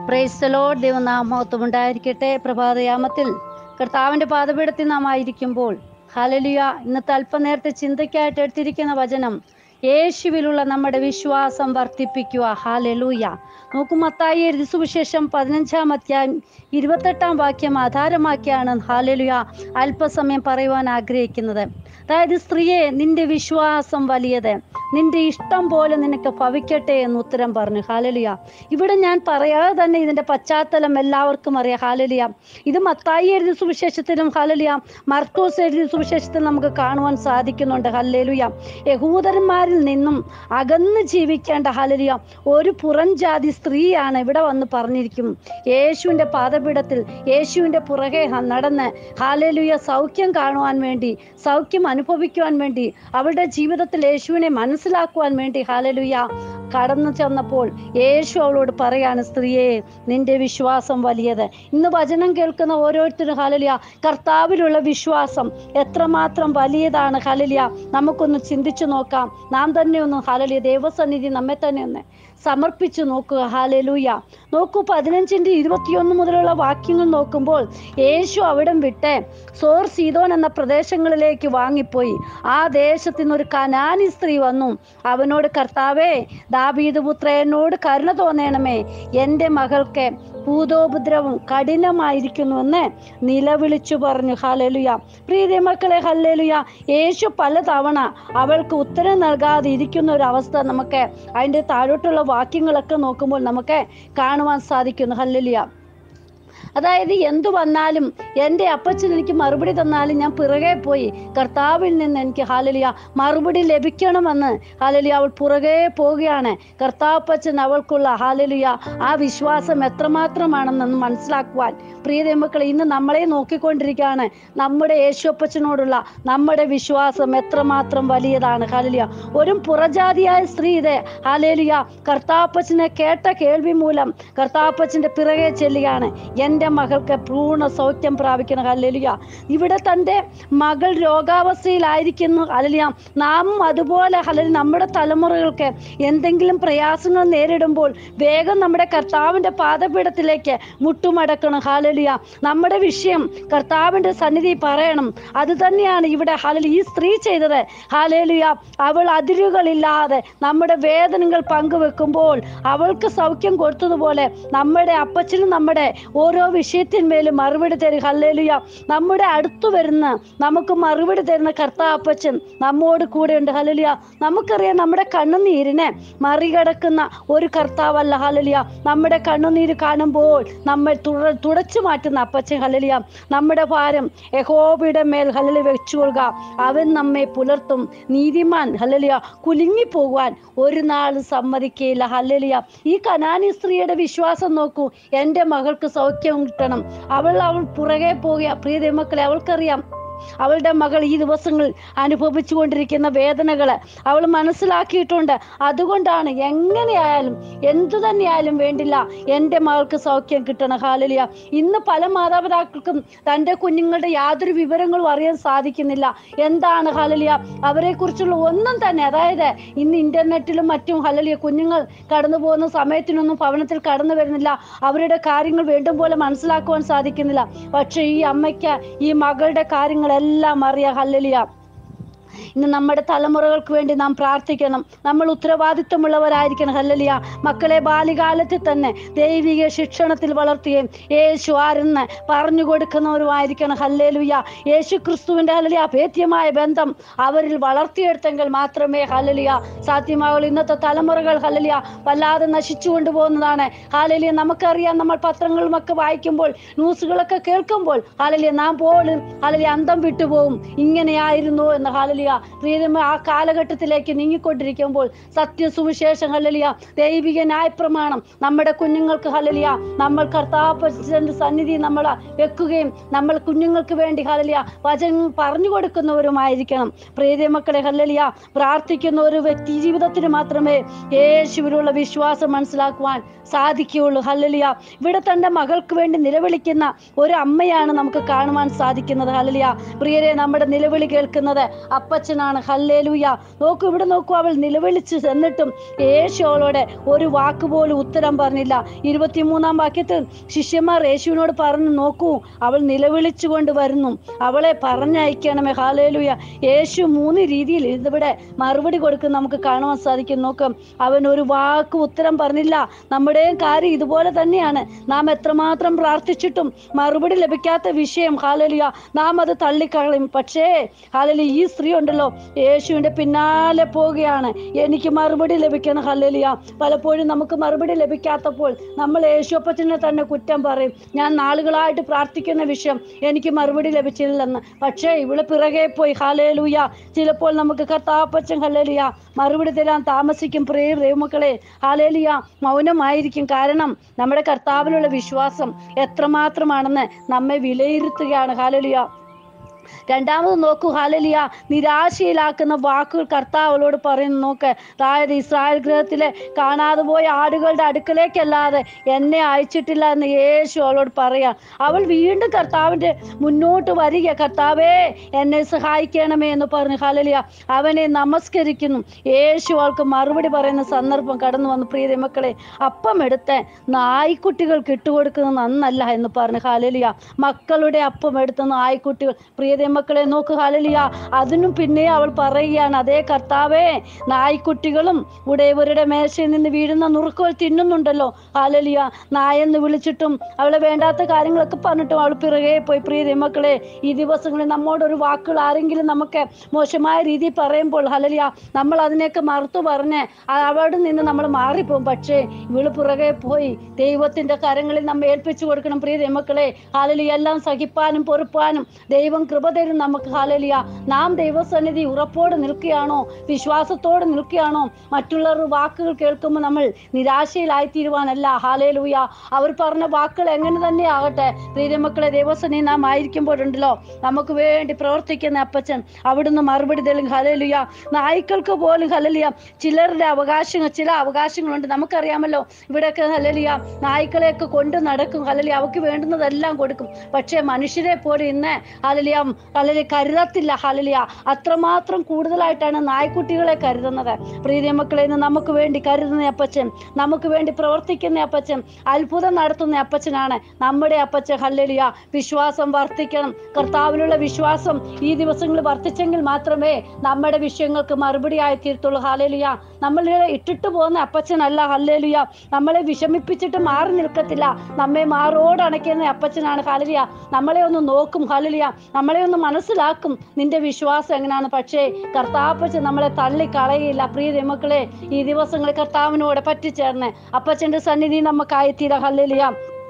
പ്രൈസ്തലോ ദൈവനാമത്വം ഉണ്ടായിരിക്കട്ടെ പ്രഭാതയാമത്തിൽ കർത്താവിൻ്റെ പാദപീഠത്തിൽ നാം ആയിരിക്കുമ്പോൾ ഹാലലിയ ഇന്നത്തെ അല്പനേരത്തെ ചിന്തയ്ക്കായിട്ട് എടുത്തിരിക്കുന്ന വചനം യേശുവിലുള്ള നമ്മുടെ വിശ്വാസം വർദ്ധിപ്പിക്കുക ഹാലലൂയ നോക്കൂ മത്തായി എഴുതി സുവിശേഷം പതിനഞ്ചാം അധ്യായം ഇരുപത്തെട്ടാം വാക്യം ആധാരമാക്കിയാണ് ഹാലലുയ അല്പസമയം പറയുവാൻ ആഗ്രഹിക്കുന്നത് അതായത് സ്ത്രീയെ നിന്റെ വിശ്വാസം വലിയത് നിന്റെ ഇഷ്ടം പോലെ നിനക്ക് ഭവിക്കട്ടെ എന്ന് ഉത്തരം പറഞ്ഞു ഹാലലിയ ഇവിടെ ഞാൻ പറയാതെ തന്നെ ഇതിന്റെ പശ്ചാത്തലം എല്ലാവർക്കും അറിയാം ഹാലലിയ ഇത് മത്തായി എഴുതിയ സുവിശേഷത്തിലും ഹാലലിയ മർക്കോസ് എഴുതിയ സുവിശേഷത്തിലും നമുക്ക് കാണുവാൻ സാധിക്കുന്നുണ്ട് ഹല്ലേലുയ യഹൂദന്മാരിൽ നിന്നും അകന്ന് ജീവിക്കേണ്ട ഹാലലിയ ഒരു പുറം ജാതി സ്ത്രീയാണ് ഇവിടെ വന്ന് പറഞ്ഞിരിക്കും യേശുവിന്റെ പാദപീഠത്തിൽ യേശുവിന്റെ പുറകെ ഹ- നടന്ന് ഹാലലുയ സൗഖ്യം കാണുവാൻ വേണ്ടി സൗഖ്യം അനുഭവിക്കുവാൻ വേണ്ടി അവളുടെ ജീവിതത്തിൽ യേശുവിനെ മനസ്സിലാക്കുവാൻ വേണ്ടി ഹാലലുയ കടന്നു ചെന്നപ്പോൾ യേശു അവളോട് പറയാണ് സ്ത്രീയെ നിന്റെ വിശ്വാസം വലിയത് ഇന്ന് വചനം കേൾക്കുന്ന ഓരോരുത്തരും ഹാലലിയ കർത്താവിലുള്ള വിശ്വാസം എത്രമാത്രം വലിയതാണ് ഹാലലിയ നമുക്കൊന്ന് ചിന്തിച്ചു നോക്കാം നാം തന്നെ ഒന്ന് ഹാലലിയ ദൈവസന്നിധി നമ്മെ തന്നെ ഒന്ന് സമർപ്പിച്ചു നോക്കുക ഹാലലൂയ നോക്കൂ പതിനഞ്ചിന്റെ ഇരുപത്തിയൊന്ന് മുതലുള്ള വാക്യങ്ങൾ നോക്കുമ്പോൾ യേശു അവിടം വിട്ട് സോർ സീതോൻ എന്ന പ്രദേശങ്ങളിലേക്ക് വാങ്ങിപ്പോയി ആ ദേശത്തു നിന്ന് ഒരു കനാനി സ്ത്രീ വന്നു അവനോട് കർത്താവേ ദാവീദ് പുത്രനോട് കരുണ തോന്നണമേ എൻ്റെ മകൾക്ക് ഭൂതോപദ്രവം കഠിനമായിരിക്കുന്നുവെന്ന് നിലവിളിച്ചു പറഞ്ഞു ഹലലുയ പ്രീതി മക്കളെ ഹല്ലേലുയ യേശു പലതവണ അവൾക്ക് ഉത്തരം നൽകാതെ ഇരിക്കുന്ന ഒരു അവസ്ഥ നമുക്ക് അതിൻ്റെ താഴോട്ടുള്ള വാക്യങ്ങളൊക്കെ നോക്കുമ്പോൾ നമുക്ക് കാണുവാൻ സാധിക്കുന്നു ഹല്ലേലുയ അതായത് എന്തു വന്നാലും എൻ്റെ അപ്പച്ചൻ എനിക്ക് മറുപടി തന്നാലും ഞാൻ പിറകെ പോയി കർത്താവിൽ നിന്ന് എനിക്ക് ഹാലലിയ മറുപടി ലഭിക്കണമെന്ന് ഹാലലിയ അവൾ പുറകെ പോവുകയാണ് കർത്താപ്പച്ചൻ അവൾക്കുള്ള ഹാലലിയ ആ വിശ്വാസം എത്രമാത്രമാണെന്ന് മനസ്സിലാക്കുവാൻ പ്രിയ മക്കളെ ഇന്ന് നമ്മളെ നോക്കിക്കൊണ്ടിരിക്കുകയാണ് നമ്മുടെ യേശുപ്പച്ചനോടുള്ള നമ്മുടെ വിശ്വാസം എത്രമാത്രം വലിയതാണ് ഹാലലിയ ഒരു പുറജാതിയായ സ്ത്രീ ഇത് ഹാലേലിയ കർത്താപ്പച്ചനെ കേട്ട കേൾവി മൂലം കർത്താപ്പച്ചന്റെ പിറകെ ചെല്ലുകയാണ് എൻ്റെ മകൾക്ക് പൂർണ്ണ സൗഖ്യം പ്രാപിക്കണം ഹല്ലേലൂയ ഇവിടെ തൻ്റെ മകൾ രോഗാവസ്ഥയിലായിരിക്കുന്നു ഹല്ലേലൂയ നാം അതുപോലെ ഹല്ലേലൂയ നമ്മുടെ തലമുറകൾക്ക് എന്തെങ്കിലും പ്രയാസങ്ങൾ നേരിടുമ്പോൾ വേഗം നമ്മുടെ കർത്താവിൻ്റെ പാദപീഠത്തിലേക്ക് മുട്ടുമടക്കണം ഹാലലിയ നമ്മുടെ വിഷയം കർത്താവിൻ്റെ സന്നിധി പറയണം അത് തന്നെയാണ് ഇവിടെ ഹാലലി ഈ സ്ത്രീ ചെയ്തത് ഹാലേലിയ അവൾ അതിരുകളില്ലാതെ നമ്മുടെ വേദനകൾ പങ്കുവെക്കുമ്പോൾ അവൾക്ക് സൗഖ്യം കൊടുത്തതുപോലെ നമ്മുടെ അപ്പച്ചനും നമ്മുടെ ഓരോ വിഷയത്തിന്മേലും മറുപടി തരും ഹല്ലേലുയ നമ്മുടെ അടുത്തു വരുന്ന നമുക്ക് മറുപടി തരുന്ന കർത്താപ്പച്ചൻ നമ്മോട് കൂടെയുണ്ട് ഹല്ലേലുയ നമുക്കറിയാം നമ്മുടെ കണ്ണുനീരിനെ മറികടക്കുന്ന ഒരു കർത്താവല്ല ഹല്ലേലുയ നമ്മുടെ കണ്ണുനീര് കാണുമ്പോൾ നമ്മൾ തുട തുടച്ചു മാറ്റുന്ന അപ്പച്ചൻ ഹല്ലേലുയ നമ്മുടെ ഭാരം യഹോബയുടെ മേൽ ഹല്ലേലു വെച്ചു കൊടുക്കുക അവൻ നമ്മെ പുലർത്തും നീതിമാൻ ഹല്ലേലുയ കുലുങ്ങി പോകുവാൻ ഒരു നാളും സമ്മതിക്കുകയില്ല ഹല്ലേലുയ ഈ കനാനി സ്ത്രീയുടെ വിശ്വാസം നോക്കൂ എൻ്റെ മകൾക്ക് സൗഖ്യം കിട്ടണം അവൾ അവൾ പുറകെ പോകുക പ്രിയ ദൈവമക്കളെ അവൾക്കറിയാം അവളുടെ മകൾ ഈ ദിവസങ്ങളിൽ അനുഭവിച്ചു കൊണ്ടിരിക്കുന്ന വേദനകൾ അവൾ മനസ്സിലാക്കിയിട്ടുണ്ട് അതുകൊണ്ടാണ് എങ്ങനെയായാലും എന്തു തന്നെയായാലും വേണ്ടില്ല എൻ്റെ മകൾക്ക് സൗഖ്യം കിട്ടണം ഹാലലിയ ഇന്ന് പല മാതാപിതാക്കൾക്കും തൻ്റെ കുഞ്ഞുങ്ങളുടെ യാതൊരു വിവരങ്ങളും അറിയാൻ സാധിക്കുന്നില്ല എന്താണ് ഹാലലിയ അവരെ കുറിച്ചുള്ള ഒന്നും തന്നെ അതായത് ഇന്ന് ഇന്റർനെറ്റിലും മറ്റും ഹലലിയ കുഞ്ഞുങ്ങൾ കടന്നു പോകുന്ന സമയത്തിനൊന്നും ഭവനത്തിൽ കടന്നു വരുന്നില്ല അവരുടെ കാര്യങ്ങൾ വേണ്ടും പോലെ മനസ്സിലാക്കുവാൻ സാധിക്കുന്നില്ല പക്ഷെ ഈ അമ്മയ്ക്ക് ഈ മകളുടെ കാര്യങ്ങളെല്ലാം അറിയാം ഹല്ലലിയ ഇന്ന് നമ്മുടെ തലമുറകൾക്ക് വേണ്ടി നാം പ്രാർത്ഥിക്കണം നമ്മൾ ഉത്തരവാദിത്വമുള്ളവരായിരിക്കണം ഹല്ലലിയ മക്കളെ ബാല്യകാലത്തിൽ തന്നെ ദൈവിക ശിക്ഷണത്തിൽ വളർത്തുകയും യേശു ആരെന്ന് പറഞ്ഞു കൊടുക്കുന്നവരുമായിരിക്കണം ഹല്ലേലുയ യേശു ക്രിസ്തുവിൻ്റെ ഹല്ലലിയ അഭേദ്യമായ ബന്ധം അവരിൽ വളർത്തിയെടുത്തെങ്കിൽ മാത്രമേ ഹല്ലലിയ സാധ്യമാവുള്ളൂ ഇന്നത്തെ തലമുറകൾ ഹല്ലലിയ വല്ലാതെ നശിച്ചു കൊണ്ടുപോകുന്നതാണ് ഹാലലിയ നമുക്കറിയാം നമ്മൾ പത്രങ്ങളുമൊക്കെ വായിക്കുമ്പോൾ ന്യൂസുകളൊക്കെ കേൾക്കുമ്പോൾ ഹാലലിയ നാം പോലും ഹാലലിയ അന്തം വിട്ടുപോകും ഇങ്ങനെയായിരുന്നു എന്ന് ഹാലലിയ പ്രിയതമ ആ കാലഘട്ടത്തിലേക്ക് നീങ്ങിക്കൊണ്ടിരിക്കുമ്പോൾ സത്യസുവിശേഷം ഹലലിയ ദൈവിക ന്യായപ്രമാണം നമ്മുടെ കുഞ്ഞുങ്ങൾക്ക് ഹലലിയ നമ്മൾ കർത്താപ്പന്റെ സന്നിധി നമ്മൾ വെക്കുകയും നമ്മൾ കുഞ്ഞുങ്ങൾക്ക് വേണ്ടി ഹലലിയ വചനം പറഞ്ഞു കൊടുക്കുന്നവരുമായിരിക്കണം പ്രിയതേ മക്കളെ ഹല്ലലിയ പ്രാർത്ഥിക്കുന്ന ഒരു വ്യക്തി ജീവിതത്തിന് മാത്രമേ യേശുവിലുള്ള വിശ്വാസം മനസ്സിലാക്കുവാൻ സാധിക്കുകയുള്ളൂ ഹല്ലലിയ ഇവിടെ തന്റെ മകൾക്ക് വേണ്ടി നിലവിളിക്കുന്ന ഒരു അമ്മയാണ് നമുക്ക് കാണുവാൻ സാധിക്കുന്നത് ഹല്ലലിയ പ്രിയരെ നമ്മുടെ നിലവിളി കേൾക്കുന്നത് അപ്പ അപ്പച്ചനാണ് ഹല്ലേലൂയ നോക്കൂ ഇവിടെ നോക്കൂ അവൾ നിലവിളിച്ച് ചെന്നിട്ടും യേശു അവളോട് ഒരു വാക്ക് പോലും ഉത്തരം പറഞ്ഞില്ല ഇരുപത്തിമൂന്നാം വാക്യത്തിൽ ശിഷ്യന്മാർ യേശുവിനോട് പറഞ്ഞു നോക്കൂ അവൾ നിലവിളിച്ചുകൊണ്ട് വരുന്നു അവളെ പറഞ്ഞയക്കണമേ ഹാലേലുയ യേശു മൂന്ന് രീതിയിൽ ഇതിവിടെ മറുപടി കൊടുക്കുന്ന നമുക്ക് കാണുവാൻ സാധിക്കും നോക്കാം അവൻ ഒരു വാക്ക് ഉത്തരം പറഞ്ഞില്ല നമ്മുടെയും കാര്യം ഇതുപോലെ തന്നെയാണ് നാം എത്രമാത്രം പ്രാർത്ഥിച്ചിട്ടും മറുപടി ലഭിക്കാത്ത വിഷയം ഹാലലിയ നാം അത് തള്ളിക്കളയും പക്ഷേ ഹാലലി ഈ സ്ത്രീ ഉണ്ടല്ലോ യേശുവിന്റെ പിന്നാലെ പോവുകയാണ് എനിക്ക് മറുപടി ലഭിക്കണം ഹല്ലലിയ പലപ്പോഴും നമുക്ക് മറുപടി ലഭിക്കാത്തപ്പോൾ നമ്മൾ യേശുപ്പച്ചനെ തന്നെ കുറ്റം പറയും ഞാൻ നാളുകളായിട്ട് പ്രാർത്ഥിക്കുന്ന വിഷയം എനിക്ക് മറുപടി ലഭിച്ചില്ലെന്ന് പക്ഷേ ഇവള് പിറകെ പോയി ഹാലേലൂയ ചിലപ്പോൾ നമുക്ക് കർത്താപ്പച്ചൻ ഹല്ലലിയ മറുപടി തരാൻ താമസിക്കും പ്രിയ ദൈവമക്കളെ ഹാലേലിയ മൗനമായിരിക്കും കാരണം നമ്മുടെ കർത്താവിലുള്ള വിശ്വാസം എത്രമാത്രമാണെന്ന് നമ്മെ വിലയിരുത്തുകയാണ് ഹാലേലിയ രണ്ടാമത് നോക്കൂ ഹാലലിയ നിരാശയിലാക്കുന്ന വാക്കുകൾ കർത്താവ് അവളോട് പറയുന്നു നോക്ക് അതായത് ഇസ്രായേൽ ഗൃഹത്തിലെ കാണാതെ പോയ ആടുകളുടെ അടുക്കലേക്കല്ലാതെ എന്നെ അയച്ചിട്ടില്ല എന്ന് യേശു അവളോട് പറയാ അവൾ വീണ്ടും കർത്താവിന്റെ മുന്നോട്ട് വരിക കർത്താവേ എന്നെ സഹായിക്കണമേ എന്ന് പറഞ്ഞു ഹാലലിയ അവനെ നമസ്കരിക്കുന്നു യേശു അവൾക്ക് മറുപടി പറയുന്ന സന്ദർഭം കടന്നു വന്നു പ്രിയ മക്കളെ അപ്പം എടുത്ത് നായ്ക്കുട്ടികൾക്ക് ഇട്ടുകൊടുക്കുന്നത് നന്നല്ല എന്ന് പറഞ്ഞു ഹാലലിയ മക്കളുടെ അപ്പം എടുത്ത നായ്ക്കുട്ടികൾ പ്രിയ മക്കളെ നോക്ക് ഹാലലിയ അതിനും പിന്നെ അവൾ പറയുകയാണ് അതേ കർത്താവേ നായ്ക്കുട്ടികളും ഉടയവരുടെ മേശയിൽ നിന്ന് വീഴുന്ന നുറുക്കുകൾ തിന്നുന്നുണ്ടല്ലോ ഹാലലിയ നായെന്ന് വിളിച്ചിട്ടും അവളെ വേണ്ടാത്ത കാര്യങ്ങളൊക്കെ പറഞ്ഞിട്ടും അവൾ പിറകെ പോയി പ്രിയ മക്കളെ ഈ ദിവസങ്ങളിൽ നമ്മോടൊരു വാക്കുകൾ ആരെങ്കിലും നമുക്ക് മോശമായ രീതിയിൽ പറയുമ്പോൾ ഹലലിയ നമ്മൾ അതിനെയൊക്കെ മറുത്തു പറഞ്ഞ് ആ- അവിടെ നിന്ന് നമ്മൾ മാറിപ്പോകും പക്ഷേ ഇവള് പുറകെ പോയി ദൈവത്തിന്റെ കരങ്ങളിൽ നമ്മെ ഏൽപ്പിച്ചു കൊടുക്കണം പ്രിയ ദൈവമക്കളെ ഹാലലിയ എല്ലാം സഹിപ്പാനും പൊറുപ്പാനും ദൈവം കൃപ തരും നമുക്ക് ഹാലലിയ നാം ദൈവസന്നിധി ഉറപ്പോടെ നിൽക്കുകയാണോ വിശ്വാസത്തോടെ നിൽക്കുകയാണോ മറ്റുള്ളവരുടെ വാക്കുകൾ കേൾക്കുമ്പോൾ നമ്മൾ നിരാശയിലായി തീരുവാനല്ല ഹാലേലൂയ അവർ പറഞ്ഞ വാക്കുകൾ എങ്ങനെ തന്നെ ആകട്ടെ പ്രിയമക്കളെ ദൈവസന്നിധി നാം ആയിരിക്കുമ്പോഴുണ്ടല്ലോ നമുക്ക് വേണ്ടി പ്രവർത്തിക്കുന്ന അപ്പച്ചൻ അവിടുന്ന് മറുപടി തരും ഹലലിയ നായ്ക്കൾക്ക് പോലും ഹലലിയ ചിലരുടെ അവകാശങ്ങൾ ചില അവകാശങ്ങളുണ്ട് നമുക്കറിയാമല്ലോ ഇവിടെയൊക്കെ ഹലലിയ നായ്ക്കളെയൊക്കെ കൊണ്ട് നടക്കും ഹലലിയ അവർക്ക് വേണ്ടുന്നതെല്ലാം കൊടുക്കും പക്ഷേ മനുഷ്യരെ പോലെ ഇന്ന് ഹലലിയ ഹലലിയ കരുതത്തില്ല ഹലലിയ അത്രമാത്രം കൂടുതലായിട്ടാണ് നായ്ക്കുട്ടികളെ കരുതുന്നത് പ്രീതി മക്കളെ ഇന്ന് നമുക്ക് വേണ്ടി കരുതുന്ന അപ്പച്ചൻ നമുക്ക് വേണ്ടി പ്രവർത്തിക്കുന്ന അപ്പച്ചൻ അത്ഭുതം നടത്തുന്ന അപ്പച്ചനാണ് നമ്മുടെ അപ്പച്ചൻ ഹല്ലലിയ വിശ്വാസം വർദ്ധിക്കണം കർത്താവിലുള്ള വിശ്വാസം ഈ ദിവസങ്ങളിൽ വർദ്ധിച്ചെങ്കിൽ മാത്രമേ നമ്മുടെ വിഷയങ്ങൾക്ക് മറുപടിയായി തീർത്തുള്ളൂ ഹല്ലലിയ നമ്മളെ ഇട്ടിട്ട് പോകുന്ന അപ്പച്ചനല്ല ഹല്ലലിയ നമ്മളെ വിഷമിപ്പിച്ചിട്ട് മാറി നിൽക്കത്തില്ല നമ്മെ മാറോട് അണയ്ക്കുന്ന അപ്പച്ചനാണ് ഹലലിയ നമ്മളെ ഒന്ന് നോക്കും ഹലലിയ നമ്മളെ ഒന്ന് മനസ്സിലാക്കും നിന്റെ വിശ്വാസം എങ്ങനെയാണ് പക്ഷേ കർത്താപ്പച്ചൻ നമ്മളെ തള്ളി കളയില്ല പ്രിയ ദൈവമക്കളെ ഈ ദിവസങ്ങളിൽ കർത്താവിനോട് പറ്റിച്ചേർന്ന് അപ്പച്ചന്റെ സന്നിധി നമുക്കായി തീരാ ഹല്ലലിയ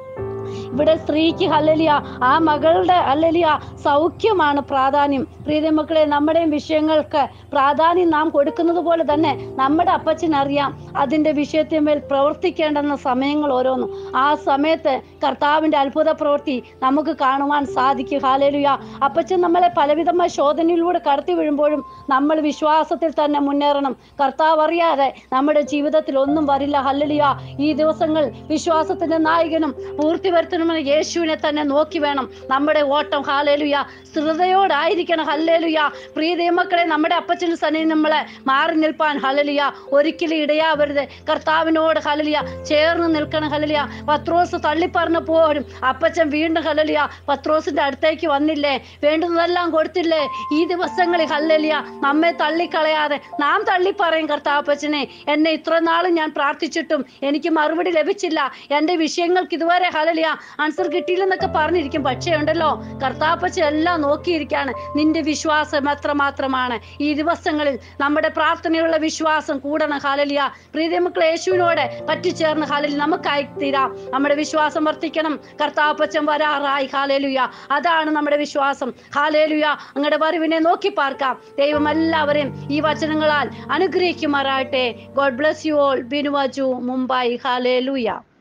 ഇവിടെ സ്ത്രീക്ക് ഹല്ലലിയ ആ മകളുടെ ഹല്ലലിയ സൗഖ്യമാണ് പ്രാധാന്യം പ്രീതി മക്കളെ നമ്മുടെയും വിഷയങ്ങൾക്ക് പ്രാധാന്യം നാം കൊടുക്കുന്നത് പോലെ തന്നെ നമ്മുടെ അപ്പച്ചനറിയാം അതിന്റെ വിഷയത്തിന്മേൽ പ്രവർത്തിക്കേണ്ടെന്ന സമയങ്ങൾ ഓരോന്നും ആ സമയത്ത് കർത്താവിന്റെ അത്ഭുത പ്രവൃത്തി നമുക്ക് കാണുവാൻ സാധിക്കും ഹാലേലുയ അപ്പച്ചൻ നമ്മളെ പലവിധമായ ശോധനയിലൂടെ കടത്തി വീഴുമ്പോഴും നമ്മൾ വിശ്വാസത്തിൽ തന്നെ മുന്നേറണം കർത്താവ് അറിയാതെ നമ്മുടെ ജീവിതത്തിൽ ഒന്നും വരില്ല ഹല്ലലിയ ഈ ദിവസങ്ങൾ വിശ്വാസത്തിന്റെ നായകനും പൂർത്തി വരുത്തണമെന്ന് യേശുവിനെ തന്നെ നോക്കി വേണം നമ്മുടെ ഓട്ടം ഹാലേലുയ സ്ഥിരതയോടായിരിക്കണം ഹല്ലേലുയ പ്രിയ ദൈവമക്കളെ നമ്മുടെ അപ്പച്ചന് സനി നമ്മളെ മാറി നിൽപ്പാൻ ഹലലിയ ഒരിക്കലും ഇടയാവരുത് കർത്താവിനോട് ഹലലിയ ചേർന്ന് നിൽക്കണം ഹലലിയ പത്രോസ് തള്ളിപ്പറഞ്ഞപ്പോഴും അപ്പച്ചൻ വീണ്ടും ഹലലിയ പത്രോസിന്റെ അടുത്തേക്ക് വന്നില്ലേ വേണ്ടുന്നതെല്ലാം കൊടുത്തില്ലേ ഈ ദിവസങ്ങളിൽ ഹല്ലലിയ നമ്മെ തള്ളിക്കളയാതെ നാം തള്ളിപ്പറയും കർത്താപ്പച്ചനെ എന്നെ ഇത്ര നാളും ഞാൻ പ്രാർത്ഥിച്ചിട്ടും എനിക്ക് മറുപടി ലഭിച്ചില്ല എൻ്റെ വിഷയങ്ങൾക്ക് ഇതുവരെ ഹലലിയ ആൻസർ കിട്ടിയില്ലെന്നൊക്കെ പറഞ്ഞിരിക്കും പക്ഷേ ഉണ്ടല്ലോ കർത്താപ്പച്ച എല്ലാം നോക്കിയിരിക്കാണ് നിന്റെ വിശ്വാസം എത്രമാത്രമാണ് ഈ ദിവസങ്ങളിൽ നമ്മുടെ പ്രാർത്ഥനയുള്ള വിശ്വാസം കൂടണം ഹാലലിയ പ്രീതിമക്കൾ യേശുവിനോട് പറ്റിച്ചേർന്ന് ഹാലലി നമുക്കായി തീരാം നമ്മുടെ വിശ്വാസം വർദ്ധിക്കണം കർത്താപ്പച്ചൻ വരാറായി ഹാലേലുയ അതാണ് നമ്മുടെ വിശ്വാസം ഹാലേലുയ അങ്ങയുടെ വരവിനെ നോക്കി പാർക്കാം ദൈവം എല്ലാവരെയും ഈ വചനങ്ങളാൽ അനുഗ്രഹിക്കുമാറാകട്ടെ ഗോഡ് ബ്ലസ് യു ഓൾ ബിനുവാജു മുംബൈ ഹാലേലുയ